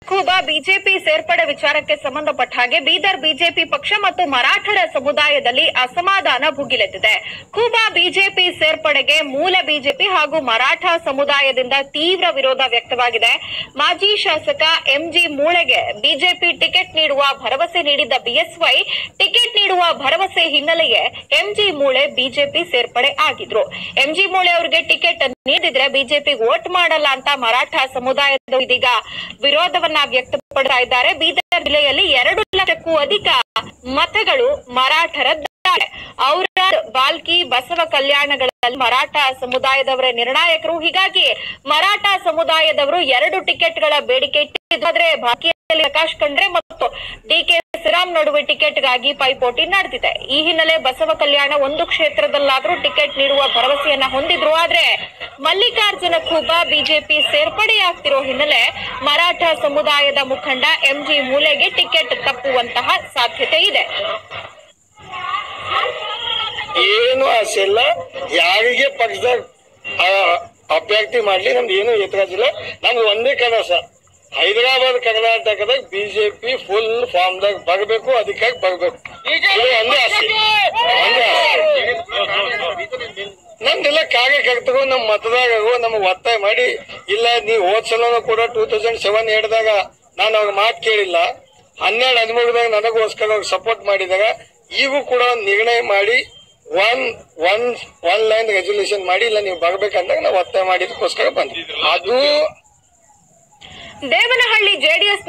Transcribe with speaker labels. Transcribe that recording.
Speaker 1: Khuba BJP ಸೇರ್ಪಡೆ ವಿಚಾರಕ್ಕೆ ಸಂಬಂಧಪಟ್ಟ ಹಾಗೆ ಬೀದರ್ ಬಿಜೆಪಿ ಪಕ್ಷ ಮತ್ತು ಮರಾಠರ ಸಮುದಾಯದಲ್ಲಿ ಅಸಮಾಧಾನ ಭುಗಿಲೆದ್ದಿದೆ ಖೂಬಾ ಬಿಜೆಪಿ ಸೇರ್ಪಡೆಗೆ ಮೂಲ ಬಿಜೆಪಿ ಹಾಗೂ ಮರಾಠ ಸಮುದಾಯದಿಂದ ತೀವ್ರ ವಿರೋಧ ವ್ಯಕ್ತವಾಗಿದೆ ಮಾಜಿ ಶಾಸಕ ಎಂಜಿ ಮೂಳೆಗೆ ಬಿಜೆಪಿ ಟಿಕೆಟ್ ನೀಡುವ ಭರವಸೆ ನೀಡಿದ್ದ ಬಿಎಸ್ವೈ ಟಿಕೆಟ್ ನೀಡುವ ಭರವಸೆ ಹಿನ್ನೆಲೆಗೆ ಎಂಜಿ ಮೂಳೆ ಬಿಜೆಪಿ ಸೇರ್ಪಡೆ ಆಗಿದ್ರು ಎಂಜಿ ಮೂಳೆ ಅವರಿಗೆ ಟಿಕೆಟ್ ನೀಡಿದ್ರೆ ಬಿಜೆಪಿ ವೋಟ್ ಮಾಡಲ್ಲ ಅಂತ ಮರಾಠ ಸಮುದಾಯದ ಇದೀಗ ವಿರೋಧವನ್ನ ವ್ಯಕ್ತಪಡ್ತಾ ಇದ್ದಾರೆ ಬೀದರ್ ಜಿಲ್ಲೆಯಲ್ಲಿ ಎರಡು ಲಕ್ಷಕ್ಕೂ ಅಧಿಕ ಮತಗಳು ಮರಾಠರದ್ದಾವೆ ಔರಾದ್ ಬಾಲ್ಕಿ ಬಸವ ಕಲ್ಯಾಣಗಳಲ್ಲಿ ಮರಾಠ ಸಮುದಾಯದವರೇ ನಿರ್ಣಾಯಕರು ಹೀಗಾಗಿ ಮರಾಠ ಸಮುದಾಯದವರು ಎರಡು ಟಿಕೆಟ್ಗಳ ಬೇಡಿಕೆ ಇಟ್ಟಿದ್ದು ಆದ್ರೆ ಬಾಕಿಯಲ್ಲಿ ಪ್ರಕಾಶ್ ಖಂಡ್ರೆ ಮತ್ತು ಡಿಕೆ ಸಿರಾಮ್ ನಡುವೆ ಟಿಕೆಟ್ಗಾಗಿ ಪೈಪೋಟಿ ನಡೆದಿದೆ ಈ ಹಿನ್ನೆಲೆ ಬಸವ ಕಲ್ಯಾಣ ಒಂದು ಕ್ಷೇತ್ರದಲ್ಲಾದ್ರೂ ಟಿಕೆಟ್ ನೀಡುವ ಭರವಸೆಯನ್ನ ಹೊಂದಿದ್ರು ಆದ್ರೆ ಮಲ್ಲಿಕಾರ್ಜುನ ಖೂಬಾ ಬಿಜೆಪಿ ಸೇರ್ಪಡೆಯಾಗ್ತಿರೋ ಹಿನ್ನೆಲೆ ಮರಾಠ ಸಮುದಾಯದ ಮುಖಂಡ ಎಂಜಿ ಮೂಲೆಗೆ ಟಿಕೆಟ್ ತಪ್ಪುವಂತಹ ಸಾಧ್ಯತೆ ಇದೆ
Speaker 2: ಏನು ಆಸೆ ಇಲ್ಲ ಯಾರಿಗೆ ಪಕ್ಷದಾಗ ಆ, ಅಭ್ಯರ್ಥಿ ಮಾಡ್ಲಿ ನಮ್ದು ಏನು ಎತ್ತರಾಜಿಲ್ಲ ನಮ್ದು ಒಂದೇ ಕನಸ ಹೈದರಾಬಾದ್ ಕರ್ನಾಟಕದಾಗ ಬಿಜೆಪಿ ಫುಲ್ ಫಾರ್ಮ್ದಾಗ ಬರಬೇಕು ಅದಕ್ಕಾಗಿ ಬರಬೇಕು ಇದು ಒಂದೇ ಆಸೆ ಒಂದೇ ಆಸೆ ನಮ್ದೆಲ್ಲ ಕಾರ್ಯಕರ್ತರು ನಮ್ಮ ಮತದಾರರು ನಮಗೆ ಒತ್ತಾಯ ಮಾಡಿ ಇಲ್ಲ ನೀವು ಹೋದ್ ಸಲನೂ ಕೂಡ ಟೂ ತೌಸಂಡ್ ಸೆವೆನ್ ಹಿಡಿದಾಗ ನಾನು ಅವ್ರ ಮಾತು ಕೇಳಿಲ್ಲ ಹನ್ನೆರಡು ಹದಿಮೂರದಾಗ ನನಗೋಸ್ಕರ ಅವ್ರು ಸಪೋರ್ಟ್ ಮಾಡಿದಾಗ ಈಗೂ ಕೂಡ ಒಂದು ನಿರ್ಣಯ ಮಾಡಿ one one one line resolution ಮಾಡಿ ಇಲ್ಲ ನೀವು ಬರ್ಬೇಕಂದಾಗ ನಾವು ಒತ್ತಾಯ ಮಾಡಿದಕ್ಕೋಸ್ಕರ ಬಂದ್ವಿ ಅದು
Speaker 1: ದೇವನಹಳ್ಳಿ ಜೆಡಿಎಸ್